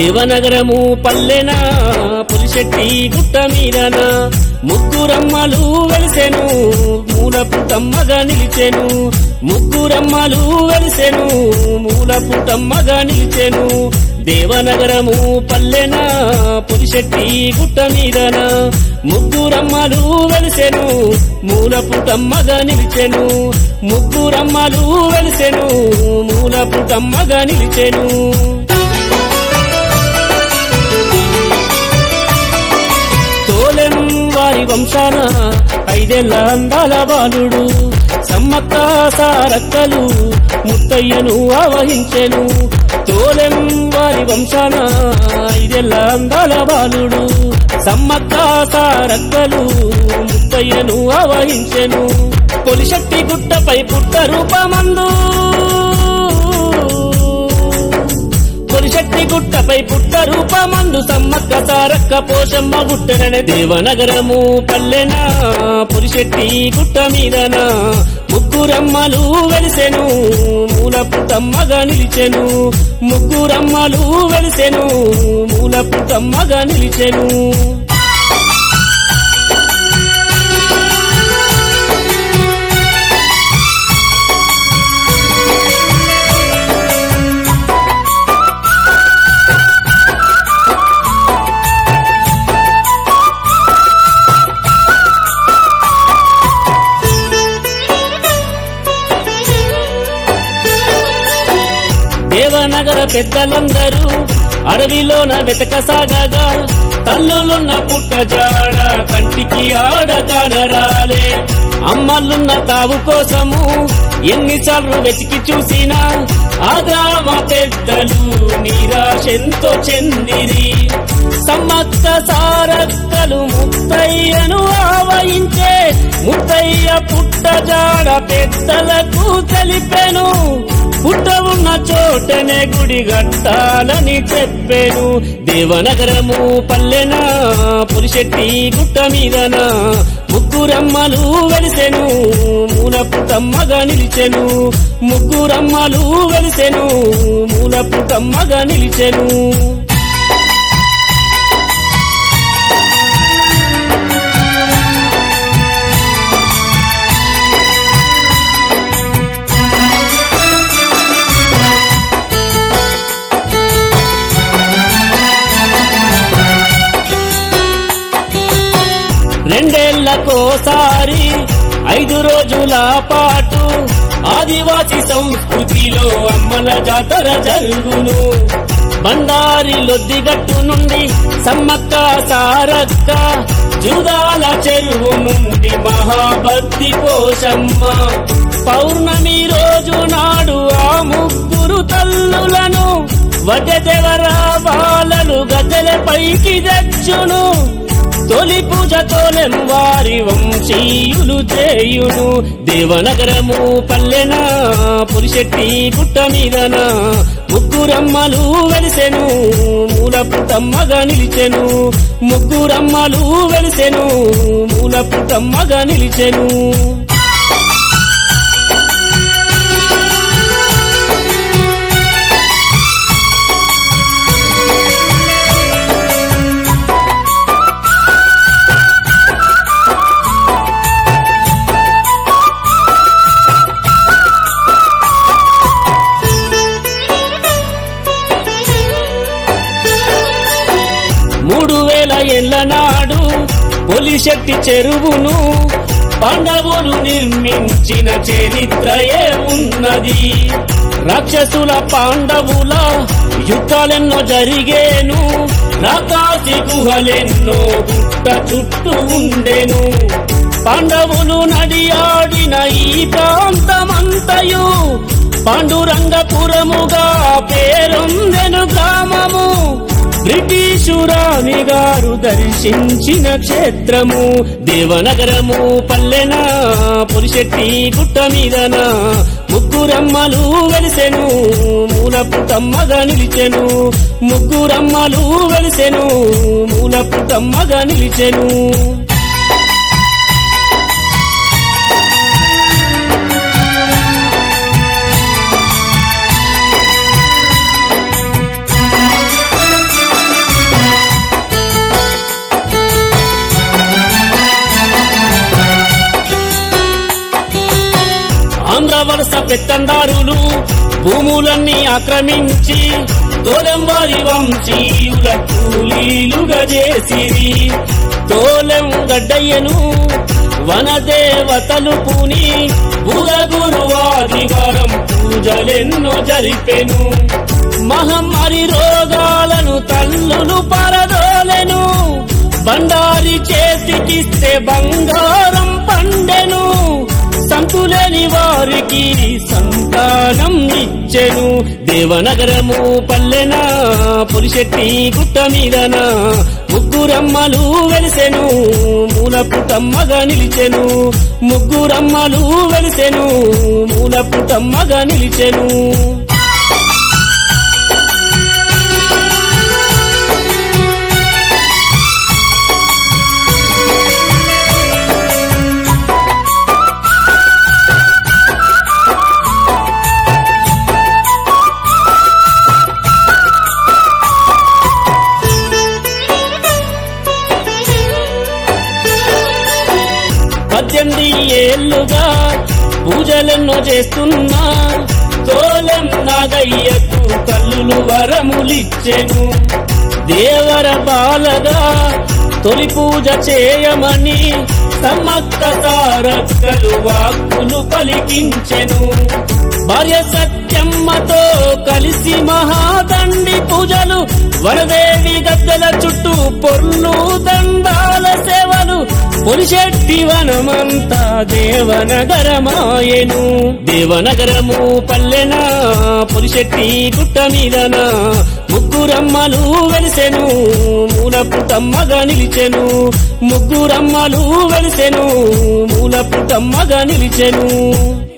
దేవనగరము పల్లెన పులిశెట్టి గుట్ట మీదన ముగ్గురమ్మలు వెలిసెను మూలపు తమ్మగా నిలిచెను ముగ్గురమ్మలు వెలిసెను మూలపు తమ్మగా నిలిచెను దేవనగరము పల్లెన పులిశెట్టి గుట్ట మీదన ముగ్గురమ్మలు వెలిసెను మూలపు తమ్మగా నిలిచెను ముగ్గురమ్మలు వెలిసెను మూలపు తమ్మగా నిలిచెను తోలెం వారి వంశాన ఐదెల్ల అందాల బాలుడు సమ్మక్క సారక్కలు ముత్తయ్యను ఆవహించెను తోలెం వారి వంశాన ఐదెల్ల అందాల బాలుడు సమ్మక్క సారక్కలు ముత్తయ్యను ఆవహించెను పొలిశెట్టి గుట్టపై పుట్ట రూపమందు పొలిశెట్టి గుట్టపై పుట్ట రూపమందు సమ్మక్క సారక్క పోషమ్మ గుట్టనని దేవనగరము పల్లెన పులిశెట్టి గుట్ట మీదన ముగ్గురమ్మలు వెలిసెను మూలపు తమ్మగా నిలిచెను ముగ్గురమ్మలు వెలిసెను మూలపు తమ్మగా నిలిచెను దేవనగర పెద్దలందరూ అడవిలోన వెతకసాగగా తల్లులున్న పుట్ట జాడ కంటికి ఆడగానరాలే అమ్మలున్న తావు కోసము ఎన్నిసార్లు వెతికి చూసినా ఆ గ్రామ పెద్దలు నిరాశెంతో చెందిరి సమ్మక్క సారక్కలు ముత్తయ్యను ఆవహించే ముత్తయ్య పుట్ట జాడ పెద్దలకు తెలిపెను పుట్ట ఉన్న చోటనే గుడి గట్టాలని చెప్పాను దేవనగరము పల్లెన పులిశెట్టి గుట్ట మీదన ముగ్గురమ్మలు వెలిసెను మూలపు తమ్మగా నిలిచెను ముగ్గురమ్మలు వెలిసెను మూలపు తమ్మగా నిలిచెను రెండేళ్లకోసారి ఐదు రోజుల పాటు ఆదివాసి సంస్కృతిలో అమ్మల జాతర జరుగును బండారి లొద్దిగట్టు నుండి సమ్మక్క సారక్క జుదాల చెరువు నుండి మహాభక్తి కోశమ్మ పౌర్ణమి రోజు నాడు ఆ ముగ్గురు తల్లులను వడ్డెదెవరా బాలలు గద్దెల పైకి తెచ్చును తొలి పూజతోలెం వారి వంశీయులు చేయును దేవనగరము పల్లెన పులిశెట్టి గుట్ట మీదన ముగ్గురమ్మలు వెలిసెను మూలపు తమ్మగా నిలిచెను ముగ్గురమ్మలు వెలిసెను మూలపు తమ్మగా నిలిచెను మూడు వేల ఏళ్ల నాడు పొలిశెట్టి చెరువును పాండవులు నిర్మించిన చరిత్రయే ఉన్నది రాక్షసుల పాండవుల యుద్ధాలెన్నో జరిగేను రాకాసి గుహలెన్నో గుట్ట చుట్టూ ఉండెను పాండవులు నడియాడిన ఈ ప్రాంతమంతయు పాండురంగపురముగా పేరొందెను గ్రామము బ్రిటిషు రాణి గారు దర్శించిన క్షేత్రము దేవనగరము పల్లెన పులిశెట్టి గుట్ట మీదన ముగ్గురమ్మలు వెలిసెను మూలపు తమ్మగా నిలిచెను ముగ్గురమ్మలు వెలిసెను మూలపు తమ్మగా నిలిచెను వలస పెత్తందారులు భూములన్నీ ఆక్రమించి తోలెంవారి వంశీయుల కూలీలుగా చేసిరి తోలెం గడ్డయ్యను వనదేవతలు పూని బుధ గురువాదివారం పూజలెన్నో జరిపెను మహమ్మారి రోగాలను తల్లులు పరదోలెను బండారి చేతికిస్తే బంగారం పండెను సంతులేని వారికి సంతానం ఇచ్చెను దేవనగరము పల్లెన పులిశెట్టి గుట్ట మీదన ముగ్గురమ్మలు వెలిసెను మూలపుటమ్మగా నిలిచెను ముగ్గురమ్మలు వెలిసెను మూలపుటమ్మగా నిలిచెను పద్దెనిమిది ఏళ్లుగా పూజలెన్నో చేస్తున్నా తోలెం నాగయ్యకు కల్లులు వరములిచ్చెను దేవర బాలగా తొలి పూజ చేయమని సమ్మక్క తారక్కలు వాక్కులు పలికించెను భార్య సత్యమ్మతో కలిసి మహాదండి పూజలు వరదేవి గద్దెల చుట్టూ పొర్లు దండాల సేవలు పులిశెట్టి వనమంతా దేవనగరమాయెను దేవనగరము పల్లెన పులిశెట్టి గుట్ట మీదన ముగ్గురమ్మలు వెలిసెను మూలపుటమ్మగా నిలిచెను ముగ్గురమ్మలు వెలిసెను మూలపుటమ్మగా నిలిచెను